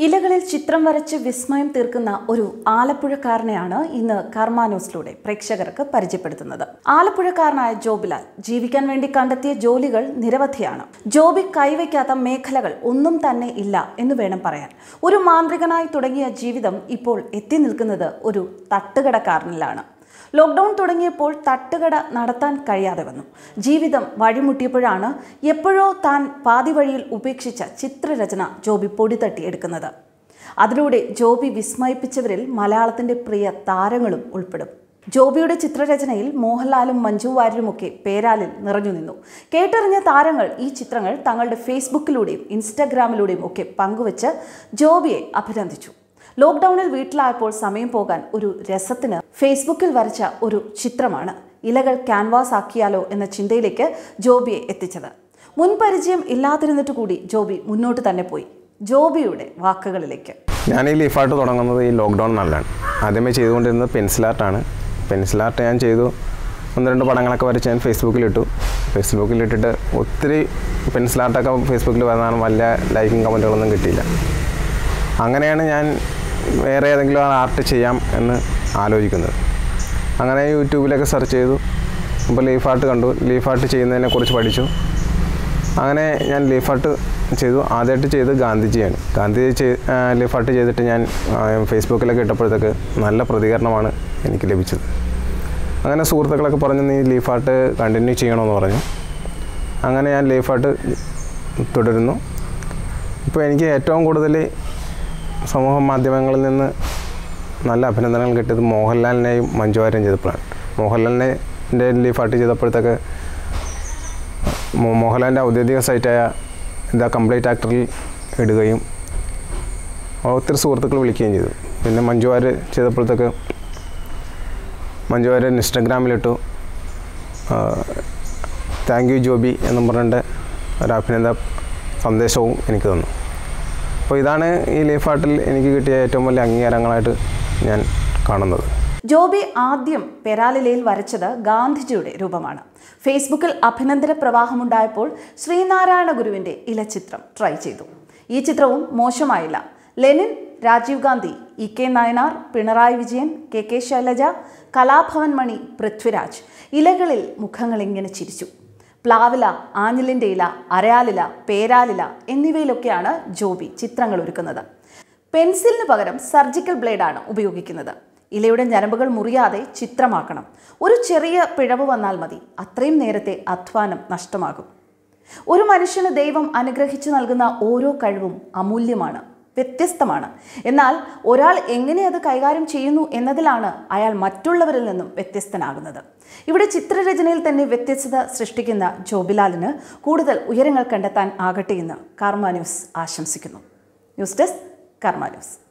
ഇലകളിൽ ചിത്രം വരച്ച് വിസ്മയം തീർക്കുന്ന ഒരു ആലപ്പുഴക്കാരനെയാണ് ഇന്ന് കർമ്മ ന്യൂസിലൂടെ പ്രേക്ഷകർക്ക് പരിചയപ്പെടുത്തുന്നത് ആലപ്പുഴക്കാരനായ ജോബിലാൽ ജീവിക്കാൻ വേണ്ടി കണ്ടെത്തിയ ജോലികൾ നിരവധിയാണ് ജോബി കൈവയ്ക്കാത്ത മേഖലകൾ ഒന്നും തന്നെ ഇല്ല എന്ന് വേണം പറയാൻ ഒരു മാന്ത്രികനായി തുടങ്ങിയ ജീവിതം ഇപ്പോൾ എത്തി നിൽക്കുന്നത് ഒരു തട്ടുകടക്കാരനിലാണ് ലോക്ക്ഡൗൺ തുടങ്ങിയപ്പോൾ തട്ടുകട നടത്താൻ കഴിയാതെ വന്നു ജീവിതം വഴിമുട്ടിയപ്പോഴാണ് എപ്പോഴോ താൻ പാതി വഴിയിൽ ഉപേക്ഷിച്ച ചിത്രരചന ജോബി പൊടിതട്ടി എടുക്കുന്നത് അതിലൂടെ ജോബി വിസ്മയിപ്പിച്ചവരിൽ മലയാളത്തിന്റെ പ്രിയ താരങ്ങളും ഉൾപ്പെടും ജോബിയുടെ ചിത്രരചനയിൽ മോഹൻലാലും മഞ്ജു വാര്യരുമൊക്കെ പേരാലിൽ നിറഞ്ഞു നിന്നു കേട്ടറിഞ്ഞ താരങ്ങൾ ഈ ചിത്രങ്ങൾ തങ്ങളുടെ ഫേസ്ബുക്കിലൂടെയും ഇൻസ്റ്റഗ്രാമിലൂടെയും ഒക്കെ പങ്കുവച്ച് ജോബിയെ അഭിനന്ദിച്ചു ലോക്ക്ഡൌണിൽ വീട്ടിലായപ്പോൾ സമയം പോകാൻ ഒരു രസത്തിന് ഫേസ്ബുക്കിൽ വരച്ച ഒരു ചിത്രമാണ് ഇലകൾ ക്യാൻവാസ് ആക്കിയാലോ എന്ന ചിന്തയിലേക്ക് ജോബിയെ എത്തിച്ചത് മുൻപരിചയം ഇല്ലാതിരുന്നിട്ട് കൂടി ജോബി മുന്നോട്ട് തന്നെ പോയി ജോബിയുടെ വാക്കുകളിലേക്ക് ഞാൻ ഈ ലീഫാർട്ട് തുടങ്ങുന്നത് ഈ ലോക്ക്ഡൗൺ നല്ലതാണ് ആദ്യമേ ചെയ്തുകൊണ്ടിരുന്നത് പെൻസിൽ ആർട്ടാണ് പെൻസിൽ ആർട്ട് ഞാൻ ചെയ്തു ഒന്ന് രണ്ട് പടങ്ങളൊക്കെ വരച്ച് ഞാൻ ഫേസ്ബുക്കിലിട്ടു ഫേസ്ബുക്കിലിട്ടിട്ട് ഒത്തിരി പെൻസിൽ ആർട്ടൊക്കെ ഫേസ്ബുക്കിൽ വന്നാണ് വലിയ ലൈക്കും കമൻറ്റുകളൊന്നും കിട്ടിയില്ല അങ്ങനെയാണ് ഞാൻ വേറെ ഏതെങ്കിലും ആർട്ട് ചെയ്യാം എന്ന് ആലോചിക്കുന്നത് അങ്ങനെ യൂട്യൂബിലൊക്കെ സെർച്ച് ചെയ്തു അപ്പോൾ ലീഫ് ആർട്ട് കണ്ടു ലീഫ് ആർട്ട് ചെയ്യുന്നതിനെ കുറിച്ച് പഠിച്ചു അങ്ങനെ ഞാൻ ലീഫ് ആർട്ട് ചെയ്തു ആദ്യമായിട്ട് ചെയ്ത് ഗാന്ധിജിയാണ് ഗാന്ധിജി ചെയ് ലീഫ് ആർട്ട് ചെയ്തിട്ട് ഞാൻ ആ, ഫേസ്ബുക്കിലൊക്കെ ഇട്ടപ്പോഴത്തേക്ക് നല്ല പ്രതികരണമാണ് എനിക്ക് ലഭിച്ചത് അങ്ങനെ സുഹൃത്തുക്കളൊക്കെ പറഞ്ഞു നീ ലീഫ് ആർട്ട് കണ്ടിന്യൂ ചെയ്യണമെന്ന് പറഞ്ഞു അങ്ങനെ ഞാൻ ലീഫ് ആർട്ട് തുടരുന്നു ഇപ്പോൾ എനിക്ക് ഏറ്റവും കൂടുതൽ സമൂഹ മാധ്യമങ്ങളിൽ നിന്ന് നല്ല അഭിനന്ദനങ്ങൾ കിട്ടിയത് മോഹൻലാലിനെയും മഞ്ജു വാര്യരും ചെയ്തപ്പോഴാണ് മോഹൻലാലിനെ ലീഫ് ആർട്ട് ചെയ്തപ്പോഴത്തേക്ക് മോ- മോഹൻലാലിൻ്റെ ഔദ്യോഗിക സൈറ്റായ ദ കംപ്ലീറ്റ് ആക്ടറിൽ ഇടുകയും ഒത്തിരി സുഹൃത്തുക്കൾ വിളിക്കുകയും ചെയ്തു പിന്നെ മഞ്ജു വാര്യർ ചെയ്തപ്പോഴത്തേക്ക് മഞ്ജു വാര്യർ ഇൻസ്റ്റഗ്രാമിലിട്ടു താങ്ക് യു ജോബി എന്നും പറഞ്ഞിട്ട് ഒരു അഭിനന്ദ സന്ദേശവും എനിക്ക് തന്നു അപ്പോൾ ഇതാണ് ഈ ലീഫ് ആർട്ടിൽ എനിക്ക് കിട്ടിയ ഏറ്റവും വലിയ അംഗീകാരങ്ങളായിട്ട് ഞാൻ കാണുന്നത് ജോബി ആദ്യം പെരാലിലയിൽ വരച്ചത് ഗാന്ധിജിയുടെ രൂപമാണ് ഫേസ്ബുക്കിൽ അഭിനന്ദന പ്രവാഹമുണ്ടായപ്പോൾ ശ്രീനാരായണ ഗുരുവിന്റെ ഇലച്ചിത്രം ട്രൈ ചെയ്തു ഈ ചിത്രവും മോശമായില്ല Lenin Rajiv Gandhi E K Nayanar Pinarayi Vijayan K K Shailaja Kalabhavan Mani Prithviraj ഇലകളിൽ മുഖങ്ങൾ ഇങ്ങനെ ചിരിച്ചു പ്ലാവില ആഞ്ഞിലിൻ്റെ ഇല അരയാലില പേരാലില എന്നിവയിലൊക്കെയാണ് ജോബി ചിത്രങ്ങൾ ഒരുക്കുന്നത് പെൻസിലിന് പകരം സർജിക്കൽ ബ്ലേഡാണ് ഉപയോഗിക്കുന്നത് ഇലയുടെ ഞരമ്പുകൾ മുറിയാതെ ചിത്രമാക്കണം ഒരു ചെറിയ പിഴവ് വന്നാൽ മതി അത്രയും നേരത്തെ അധ്വാനം നഷ്ടമാകും ഒരു മനുഷ്യന് ദൈവം അനുഗ്രഹിച്ചു നൽകുന്ന ഓരോ കഴിവും അമൂല്യമാണ് വ്യത്യസ്തമാണ് എന്നാൽ ഒരാൾ എങ്ങനെ അത് കൈകാര്യം ചെയ്യുന്നു എന്നതിലാണ് അയാൾ മറ്റുള്ളവരിൽ നിന്നും വ്യത്യസ്തനാകുന്നത് ഇവിടെ ചിത്രരചനയിൽ തന്നെ വ്യത്യസ്തത സൃഷ്ടിക്കുന്ന ജോബിലാലിന് കൂടുതൽ ഉയരങ്ങൾ കണ്ടെത്താൻ ആകട്ടെ എന്ന് കർമ്മ ന്യൂസ് ആശംസിക്കുന്നു ന്യൂസ് ഡെസ്ക് കർമ്മ ന്യൂസ്